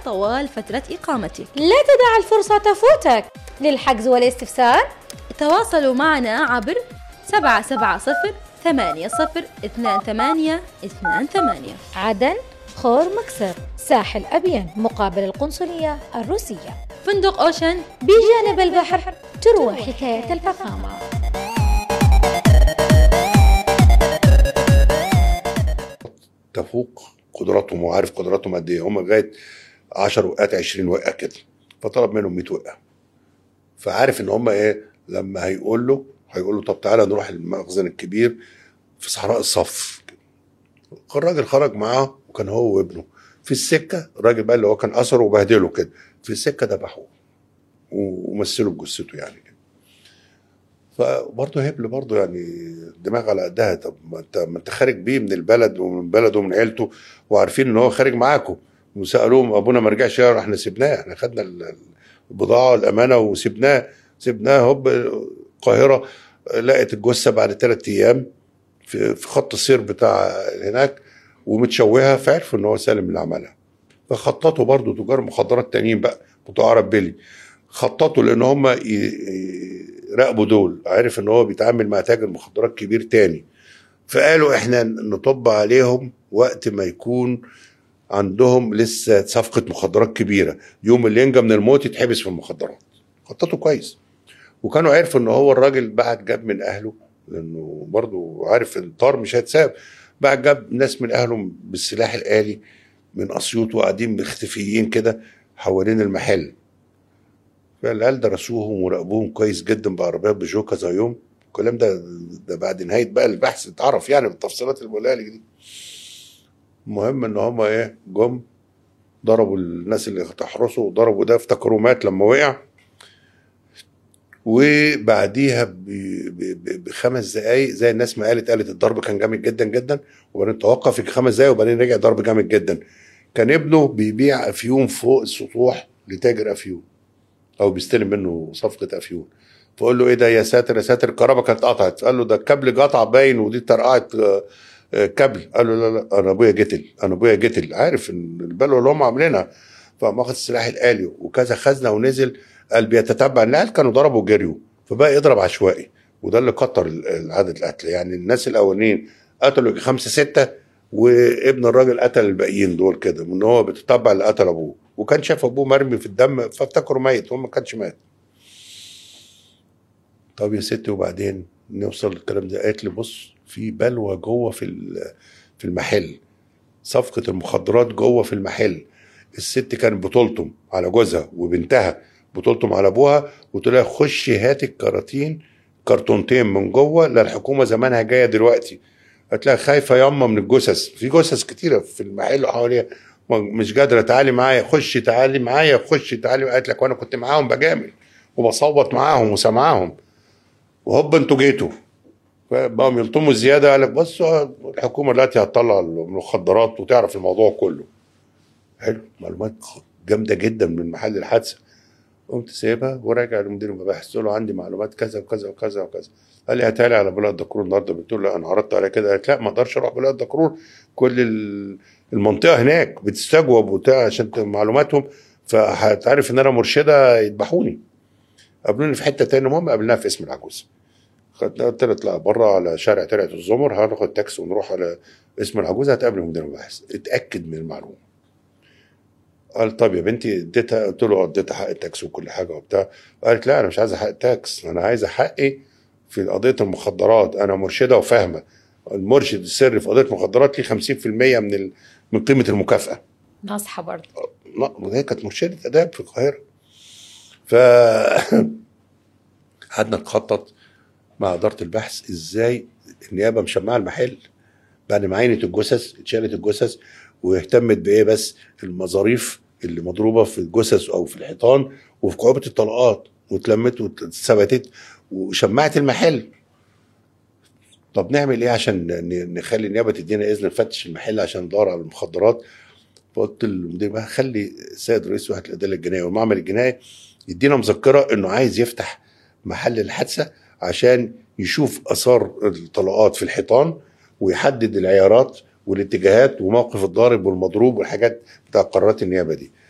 طوال فترة إقامته لا تدع الفرصة تفوتك للحجز والاستفسار تواصلوا معنا عبر 770 ثمانية صفر اثنان ثمانية اثنان ثمانية عدن خور مكسر ساحل أبين مقابل القنصلية الروسية فندق أوشن بجانب البحر تروى حكاية الفخامة تفوق قدراتهم وعارف قدراتهم قد ايه هم لغايه 10 وقات 20 وقه كده فطلب منهم 100 وقه فعارف ان هم ايه لما هيقول له هيقول له طب تعالى نروح المخزن الكبير في صحراء الصف الراجل خرج معاه وكان هو وابنه في السكه الراجل بقى اللي هو كان اثره وبهدله كده في السكه ذبحوه ومثلوا بجثته يعني كده فبرضه هبل برضه يعني دماغ على قدها طب ما انت ما انت خارج بيه من البلد ومن بلده ومن عيلته وعارفين ان هو خارج معاكم وسالوهم ابونا ما رجعش يا احنا سيبناه احنا خدنا البضاعه والامانه وسيبناه سيبناه هوب القاهره لقت الجثه بعد ثلاث ايام في في خط السير بتاع هناك ومتشوهه فعرفوا ان هو سالم اللي عملها فخططوا برضه تجار مخدرات تانيين بقى بتوع عرب بيلي خططوا لان هم يراقبوا دول عرف ان هو بيتعامل مع تاجر مخدرات كبير تاني فقالوا احنا نطب عليهم وقت ما يكون عندهم لسه صفقة مخدرات كبيرة يوم اللي ينجى من الموت يتحبس في المخدرات خططوا كويس وكانوا عرفوا ان هو الراجل بعد جاب من اهله لانه برضه عارف الطار مش هيتساب بعد جاب ناس من اهله بالسلاح الالي من اسيوط وقاعدين مختفيين كده حوالين المحل فالعيال درسوهم وراقبوهم كويس جدا بعربيات بيجو كذا يوم الكلام ده ده بعد نهايه بقى البحث اتعرف يعني بالتفصيلات اللي دي المهم ان هم ايه جم ضربوا الناس اللي تحرسه وضربوا ده افتكروا مات لما وقع وبعديها بخمس دقايق زي الناس ما قالت قالت الضرب كان جامد جدا جدا وبعدين توقف في خمس دقايق وبعدين رجع ضرب جامد جدا كان ابنه بيبيع افيون فوق السطوح لتاجر افيون او بيستلم منه صفقه افيون فقول له ايه ده يا ساتر يا ساتر الكهرباء كانت قطعت قال له ده الكابل قطع باين ودي طرقعت كابل قال له لا لا انا ابويا جتل انا ابويا جتل عارف ان البلوه اللي هم عاملينها فقام واخد السلاح الالي وكذا خزنه ونزل قال بيتتبع النقل كانوا ضربوا وجريوا فبقى يضرب عشوائي وده اللي كتر عدد القتل يعني الناس الاولين قتلوا خمسه سته وابن الراجل قتل الباقيين دول كده من هو بيتتبع اللي قتل ابوه وكان شاف ابوه مرمي في الدم فافتكروا ميت هو ما كانش مات طب يا ستي وبعدين نوصل للكلام ده قالت لي بص في بلوى جوه في في المحل صفقة المخدرات جوه في المحل الست كانت بتلطم على جوزها وبنتها بتلطم على ابوها وتقول لها خشي هاتي الكراتين كرتونتين من جوه لا الحكومه زمانها جايه دلوقتي هتلاقي خايفه ياما من الجثث في جثث كتيره في المحل حواليها مش قادره تعالي معايا خشي تعالي معايا خشي تعالي قالت لك وانا كنت معاهم بجامل وبصوت معاهم وسامعاهم وهوب انتوا جيتوا فبقوا يلطموا زياده قال لك بص الحكومه دلوقتي هتطلع المخدرات وتعرف الموضوع كله حلو معلومات جامده جدا من محل الحادثه قمت سايبها وراجع لمدير المباحث قلت له عندي معلومات كذا وكذا وكذا وكذا قال لي هتالي على بلاد دكرور النهارده قلت له لا انا عرضت على كده قالت لا ما اقدرش اروح بلاد دكرور كل المنطقه هناك بتستجوب وبتاع عشان معلوماتهم فهتعرف ان انا مرشده يذبحوني قابلوني في حته تاني المهم قابلناها في اسم العجوز خدنا قلت له اطلع بره على شارع ترعه الزمر هناخد تاكسي ونروح على اسم العجوز هتقابل مدير المباحث اتاكد من المعلومه قال طب يا بنتي اديتها قلت له اديتها حق التاكس وكل حاجه وبتاع قالت لا انا مش عايزه حق التاكس انا عايزه حقي في قضيه المخدرات انا مرشده وفاهمه المرشد السري في قضيه المخدرات ليه 50% من ال... من قيمه المكافاه ناصحه برضه لا هي كانت مرشده اداب في القاهره ف قعدنا نخطط مع اداره البحث ازاي النيابه مشمعه المحل بعد ما عينت الجثث اتشالت الجثث واهتمت بايه بس المظاريف اللي مضروبه في الجثث او في الحيطان وفي كعوبه الطلقات واتلمت واتثبتت وشمعت المحل طب نعمل ايه عشان نخلي النيابه تدينا اذن نفتش المحل عشان ندور على المخدرات فقلت للمدير بقى خلي السيد رئيس وحده الادله الجنائيه والمعمل الجنائي يدينا مذكره انه عايز يفتح محل الحادثه عشان يشوف اثار الطلقات في الحيطان ويحدد العيارات والاتجاهات وموقف الضارب والمضروب والحاجات بتاع قرارات النيابه دي